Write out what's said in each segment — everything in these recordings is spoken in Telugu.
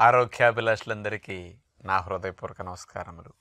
ఆరోగ్యాభిలాషులందరికీ నా హృదయపూర్వక నమస్కారములు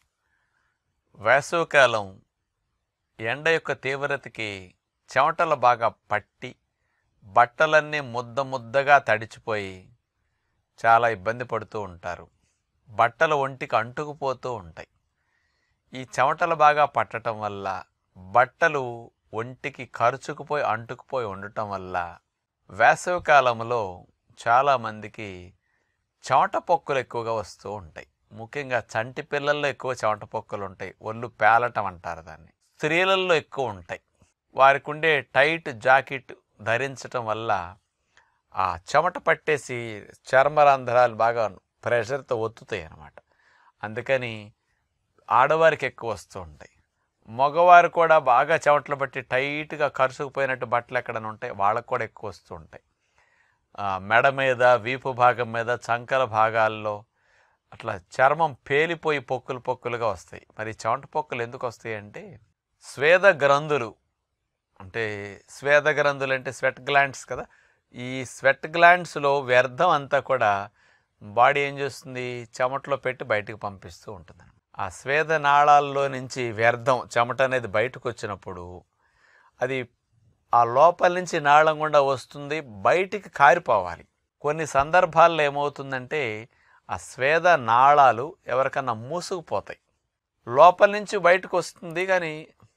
వేసవికాలం ఎండ యొక్క తీవ్రతకి చెమటలు బాగా పట్టి బట్టలన్నీ ముద్ద ముద్దగా తడిచిపోయి చాలా ఇబ్బంది పడుతూ ఉంటారు బట్టలు ఒంటికి అంటుకుపోతూ ఉంటాయి ఈ చెమటలు బాగా పట్టడం వల్ల బట్టలు ఒంటికి ఖర్చుకుపోయి అంటుకుపోయి ఉండటం వల్ల వేసవి కాలంలో చాలామందికి చెమట పొక్కులు ఎక్కువగా వస్తూ ఉంటాయి ముఖ్యంగా చంటి పిల్లల్లో ఎక్కువ చెమట పొక్కులు ఉంటాయి ఒళ్ళు పేలటం అంటారు దాన్ని స్త్రీలలో ఎక్కువ ఉంటాయి వారికి ఉండే టైట్ జాకెట్ ధరించటం వల్ల ఆ చెమట పట్టేసి చర్మరంధ్రాలు బాగా ప్రెషర్తో ఒత్తుతాయి అన్నమాట అందుకని ఆడవారికి ఎక్కువ వస్తూ ఉంటాయి మగవారు కూడా బాగా చెమటలు పట్టి టైట్గా కరుసుకుపోయినట్టు బట్టలు ఎక్కడైనా ఉంటాయి వాళ్ళకు కూడా ఎక్కువ వస్తూ ఉంటాయి ఆ, మెడ మీద వీపు భాగం మీద చంకల భాగాల్లో అట్లా చర్మం పేలిపోయి పొక్కులు పొక్కులుగా వస్తాయి మరి చెమట పొక్కులు ఎందుకు వస్తాయి అంటే స్వేద గ్రంథులు అంటే స్వేద గ్రంథులు అంటే స్వెట్ గ్లాండ్స్ కదా ఈ స్వెట్ గ్లాండ్స్లో వ్యర్థం అంతా కూడా బాడీ ఏం చేస్తుంది చెమటలో పెట్టి బయటకు పంపిస్తూ ఉంటుంది ఆ స్వేద నాళాల్లో నుంచి వ్యర్థం చెమట అనేది బయటకు వచ్చినప్పుడు అది ఆ లోపల నుంచి నాళం గుండా వస్తుంది బయటికి కారిపోవాలి కొన్ని సందర్భాల్లో ఏమవుతుందంటే ఆ స్వేద నాళాలు ఎవరికన్నా మూసుకుపోతాయి లోపల నుంచి బయటకు వస్తుంది కానీ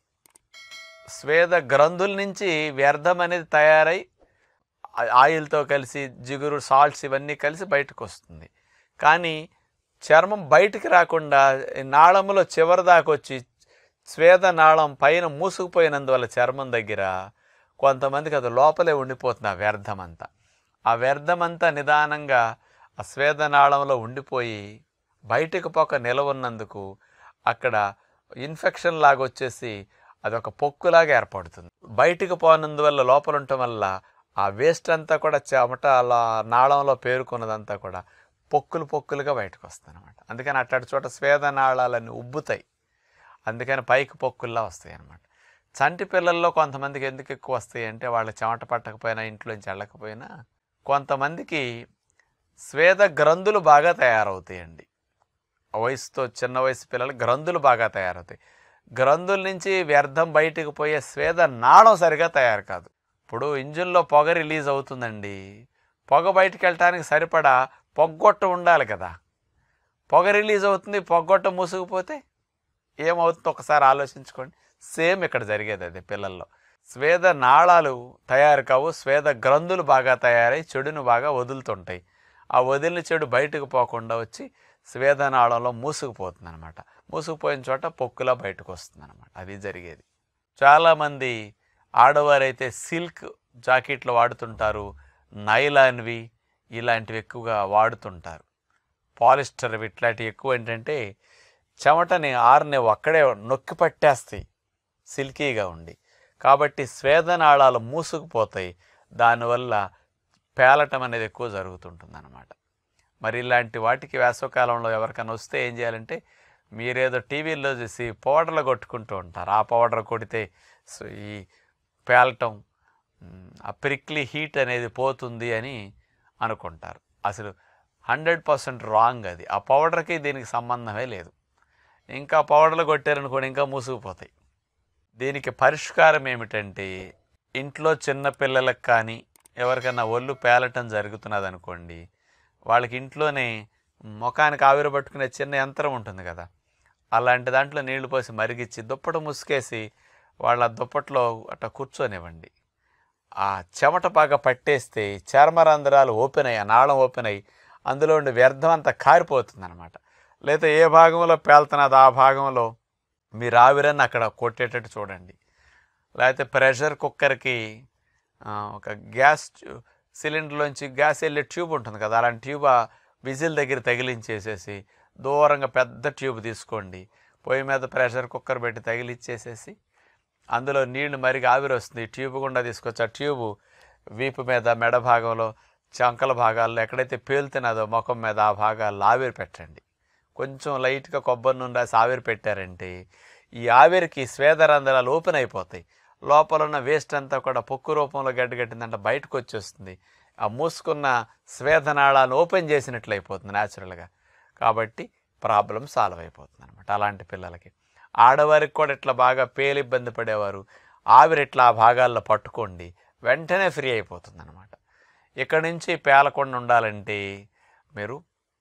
స్వేద గ్రంథుల నుంచి వ్యర్థం అనేది తయారై ఆ- ఆయిల్తో కలిసి జిగురు సాల్ట్స్ ఇవన్నీ కలిసి బయటకు వస్తుంది కానీ చర్మం బయటికి రాకుండా ఈ నాళములో చివరి దాకా వచ్చి స్వేద నాళం పైన మూసుకుపోయినందువల్ల చర్మం దగ్గర కొంతమందికి అది లోపలే ఉండిపోతుంది ఆ వ్యర్థం అంతా ఆ వ్యర్థం అంతా నిదానంగా ఆ స్వేద నాళంలో ఉండిపోయి బయటకు పోక నిలవన్నందుకు అక్కడ ఇన్ఫెక్షన్ లాగా వచ్చేసి అదొక పొక్కులాగా ఏర్పడుతుంది బయటికి పోనందువల్ల లోపల ఉండటం వల్ల ఆ వేస్ట్ అంతా కూడా చెమట అలా నాళంలో పేరుకున్నదంతా కూడా పొక్కులు పొక్కులుగా బయటకు వస్తుంది అనమాట అందుకని అట్లాంటి చోట స్వేద నాళాలన్నీ ఉబ్బుతాయి అందుకని పైకి పొక్కుల్లా వస్తాయి అనమాట చంటి పిల్లల్లో కొంతమందికి ఎందుకు ఎక్కువ వస్తాయి అంటే వాళ్ళ చెమట పట్టకపోయినా ఇంట్లోంచి వెళ్ళకపోయినా కొంతమందికి స్వేద గ్రంథులు బాగా తయారవుతాయండి వయసుతో చిన్న వయసు పిల్లలు గ్రంథులు బాగా తయారవుతాయి గ్రంథుల నుంచి వ్యర్థం బయటకు పోయే స్వేద నాళం సరిగా తయారు కాదు ఇప్పుడు ఇంజిన్లో పొగ రిలీజ్ అవుతుందండి పొగ బయటికి వెళ్ళటానికి సరిపడా పొగ్గొట్ట ఉండాలి కదా పొగ రిలీజ్ అవుతుంది పొగ్గొట్ట మూసుకుపోతే ఏమవుతుందో ఒకసారి ఆలోచించుకోండి సేమ్ ఇక్కడ జరిగేది అది పిల్లల్లో స్వేద నాళాలు తయారు కావు స్వేద గ్రంథులు బాగా తయారై చెడును బాగా వదులుతుంటాయి ఆ వదిలిన చెడు బయటకు పోకుండా వచ్చి స్వేదనాళంలో మూసుకుపోతుంది అనమాట మూసుకుపోయిన చోట పొక్కులా బయటకు వస్తుంది అనమాట అది జరిగేది చాలామంది ఆడవారైతే సిల్క్ జాకెట్లు వాడుతుంటారు నైలాన్వి ఇలాంటివి ఎక్కువగా వాడుతుంటారు పాలిస్టర్ ఇట్లాంటివి ఎక్కువ ఏంటంటే చెమటని ఆరుని అక్కడే నొక్కి పట్టేస్తాయి సిల్కీగా ఉండి కాబట్టి స్వేదనాళాలు మూసుకుపోతాయి దానివల్ల పేలటం అనేది ఎక్కువ జరుగుతుంటుంది అనమాట మరి ఇలాంటి వాటికి వేసవకాలంలో ఎవరికైనా వస్తే ఏం చేయాలంటే మీరేదో టీవీల్లో చూసి పౌడర్లు కొట్టుకుంటూ ఉంటారు ఆ పౌడర్ కొడితే సో ఈ పేలటం మ్, ఆ ప్రిక్లీ హీట్ అనేది పోతుంది అని అనుకుంటారు అసలు హండ్రెడ్ పర్సెంట్ రాంగ్ అది ఆ పౌడర్కి దీనికి సంబంధమే లేదు ఇంకా పౌడర్లు కొట్టారనుకోండి ఇంకా మూసుకుపోతాయి దీనికి పరిష్కారం ఏమిటంటే ఇంట్లో చిన్న పిల్లలకు కానీ ఎవరికైనా ఒళ్ళు పేలటం జరుగుతున్నది అనుకోండి వాళ్ళకి ఇంట్లోనే ముఖానికి ఆవిరి పట్టుకునే చిన్న యంత్రం ఉంటుంది కదా అలాంటి దాంట్లో నీళ్లు పోసి మరిగిచ్చి దుప్పట ముసుకేసి వాళ్ళ దుప్పట్లో అట్లా కూర్చొనివ్వండి ఆ చెమట బాగా పట్టేస్తే చర్మరంధ్రాలు ఓపెన్ అయ్యి ఆ నాళం ఓపెన్ అయ్యి అందులో ఉండి వ్యర్థం అంతా కారిపోతుంది అనమాట లేదా ఏ భాగంలో పేలుతున్నదో ఆ భాగంలో మీరు ఆవిరని అక్కడ కొట్టేటట్టు చూడండి లేకపోతే ప్రెషర్ కుక్కర్కి ఆ, ఒక గ్యాస్ ట్యూ- సిలిండర్లోంచి గ్యాస్ వెళ్ళే ట్యూబ్ ఉంటుంది కదా అలాంటి ట్యూబ్ ఆ విజిల్ దగ్గర తగిలించేసేసి దూరంగా పెద్ద ట్యూబ్ తీసుకోండి పొయ్యి మీద ప్రెషర్ కుక్కర్ పెట్టి తగిలిచ్చేసేసి అందులో నీళ్లు మరిగి ఆవిరి వస్తుంది ఈ ట్యూబ్ గుండా తీసుకొచ్చి ఆ ట్యూబ్ వీపు మీద మెడ భాగంలో చంకల భాగాల్లో ఎక్కడైతే పేలుతున్నదో ముఖం మీద ఆ భాగాల్లో ఆవిరి పెట్టండి కొంచెం లైట్గా కొబ్బరి నూనె రాసి ఆవిరి పెట్టారంటే ఈ ఆవిరికి స్వేదరంధ్రాలు ఓపెన్ అయిపోతాయి లోపల ఉన్న వేస్ట్ అంతా కూడా పొక్కు రూపంలో గడ్డగట్టిందంటే బయటకు వచ్చేస్తుంది ఆ మూసుకున్న స్వేదనాళాలు ఓపెన్ చేసినట్లు అయిపోతుంది న్యాచురల్గా కాబట్టి ప్రాబ్లం సాల్వ్ అయిపోతుంది అనమాట అలాంటి పిల్లలకి ఆడవారికి కూడా ఇట్లా బాగా పేలు ఇబ్బంది పడేవారు ఆవిరి ఇట్లా ఆ భాగాల్లో పట్టుకోండి వెంటనే ఫ్రీ అయిపోతుంది అనమాట ఇక్కడి నుంచి పేలకుండా ఉండాలంటే మీరు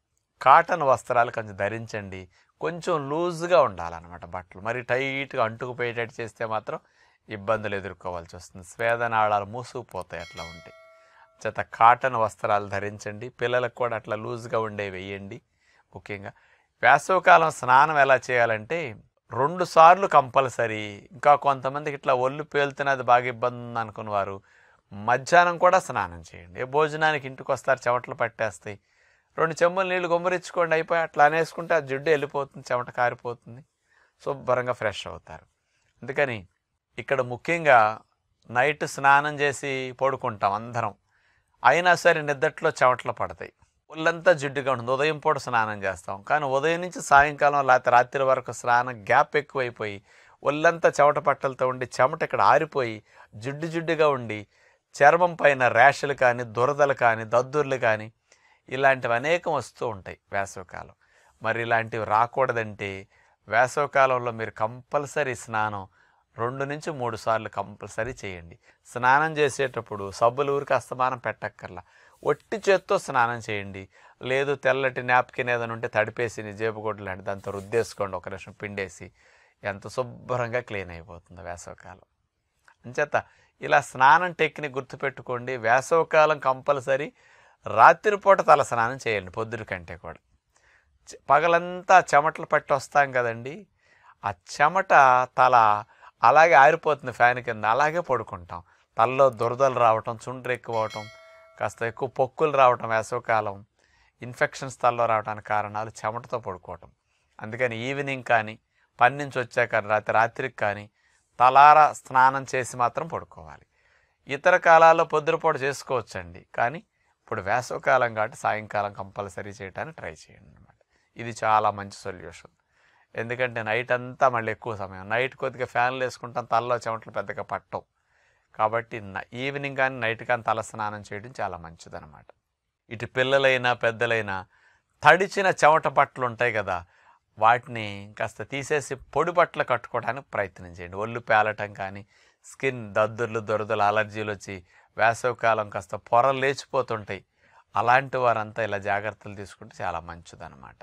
కాటన్ వస్త్రాలు కొంచెం ధరించండి కొంచెం లూజ్గా ఉండాలన్నమాట బట్టలు మరి టైట్గా అంటుకుపోయేటట్టు చేస్తే మాత్రం ఇబ్బందులు ఎదుర్కోవాల్సి వస్తుంది స్వేదనాళాలు మూసుకుపోతాయి అట్లా ఉంటాయి చేత కాటన్ వస్త్రాలు ధరించండి పిల్లలకు కూడా అట్లా లూజ్గా ఉండే వేయండి ముఖ్యంగా వేసవకాలం స్నానం ఎలా చేయాలంటే రెండు సార్లు కంపల్సరీ ఇంకా కొంతమందికి ఇట్లా ఒళ్ళు పేలుతున్నది బాగా ఇబ్బంది ఉంది అనుకున్న వారు మధ్యాహ్నం కూడా స్నానం చేయండి ఏ భోజనానికి ఇంటికి వస్తారు చెమటలు పట్టేస్తాయి రెండు చెంబులు నీళ్లు గుమ్మరించుకోండి అయిపోయి అట్లా అనేసుకుంటే ఆ జిడ్డు వెళ్ళిపోతుంది చెమట కారిపోతుంది శుభ్రంగా ఫ్రెష్ అవుతారు అందుకని ఇక్కడ ముఖ్యంగా నైట్ స్నానం చేసి పడుకుంటాం అందరం అయినా సరే నిద్దట్లో చెమటలు పడతాయి ఒళ్ళంతా జిడ్డుగా ఉంటుంది ఉదయం పూట స్నానం చేస్తాం కానీ ఉదయం నుంచి సాయంకాలం లేకపోతే రాత్రి వరకు స్నానం గ్యాప్ ఎక్కువైపోయి ఒళ్ళంతా చెమట పట్టలతో ఉండి చెమట ఇక్కడ ఆరిపోయి జిడ్డు జిడ్డుగా ఉండి చర్మం పైన ర్యాషులు కానీ దురదలు కానీ దద్దుర్లు కానీ ఇలాంటివి అనేకం వస్తూ ఉంటాయి వేసవికాలం మరి ఇలాంటివి రాకూడదంటే వేసవికాలంలో మీరు కంపల్సరీ స్నానం రెండు నుంచి మూడు సార్లు కంపల్సరీ చేయండి స్నానం చేసేటప్పుడు సబ్బులు ఊరికి అస్తమానం పెట్టక్కర్లా ఒట్టి చేత్తో స్నానం చేయండి లేదు తెల్లటి నాప్కిన్ ఏదైనా ఉంటే తడిపేసి జేబుగొడ్డు లాంటి దాంతో రుద్దేసుకోండి ఒక నిమిషం పిండేసి ఎంత శుభ్రంగా క్లీన్ అయిపోతుంది వేసవికాలం అంచేత ఇలా స్నానం టెక్నిక్ గుర్తుపెట్టుకోండి వేసవికాలం కంపల్సరీ రాత్రిపూట తల స్నానం చేయండి పొద్దున కంటే కూడా చె- పగలంతా చెమటలు పట్టి వస్తాం కదండి ఆ చెమట తల అలాగే ఆరిపోతుంది ఫ్యాన్ కింద అలాగే పడుకుంటాం తలలో దురదలు రావటం చుండ్రు ఎక్కువ అవటం కాస్త ఎక్కువ పొక్కులు రావటం వేసవికాలం ఇన్ఫెక్షన్స్ తలలో రావడానికి కారణాలు చెమటతో పడుకోవటం అందుకని ఈవినింగ్ కానీ పని నుంచి వచ్చాక రాత్రి రాత్రికి కానీ తలారా స్నానం చేసి మాత్రం పడుకోవాలి ఇతర కాలాల్లో పొద్దురపూట చేసుకోవచ్చండి కానీ ఇప్పుడు వేసవకాలం కాబట్టి సాయంకాలం కంపల్సరీ చేయడానికి ట్రై చేయండి అనమాట ఇది చాలా మంచి సొల్యూషన్ ఎందుకంటే నైట్ అంతా మళ్ళీ ఎక్కువ సమయం నైట్ కొద్దిగా ఫ్యాన్లు వేసుకుంటాం తలలో చెమటలు పెద్దగా పట్టవు కాబట్టి న- ఈవినింగ్ కానీ నైట్ కానీ తల స్నానం చేయడం చాలా మంచిదన్నమాట ఇటు పిల్లలైనా పెద్దలైనా తడిచిన చెమట బట్టలు ఉంటాయి కదా వాటిని కాస్త తీసేసి పొడి బట్టలు కట్టుకోవడానికి ప్రయత్నం చేయండి ఒళ్ళు పేలటం కానీ స్కిన్ దద్దుర్లు దొరదలు అలర్జీలు వచ్చి వేసవికాలం కాస్త పొరలు లేచిపోతుంటాయి అలాంటి వారంతా ఇలా జాగ్రత్తలు తీసుకుంటే చాలా మంచిదన్నమాట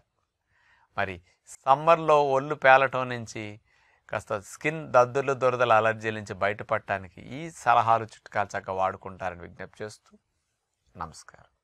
మరి సమ్మర్లో ఒళ్ళు పేలటం నుంచి కాస్త స్కిన్ దద్దుర్లు దొరదల అలర్జీల నుంచి బయటపడటానికి ఈ సలహాలు చుట్టుకాలు చక్కగా వాడుకుంటారని విజ్ఞప్తి చేస్తూ నమస్కారం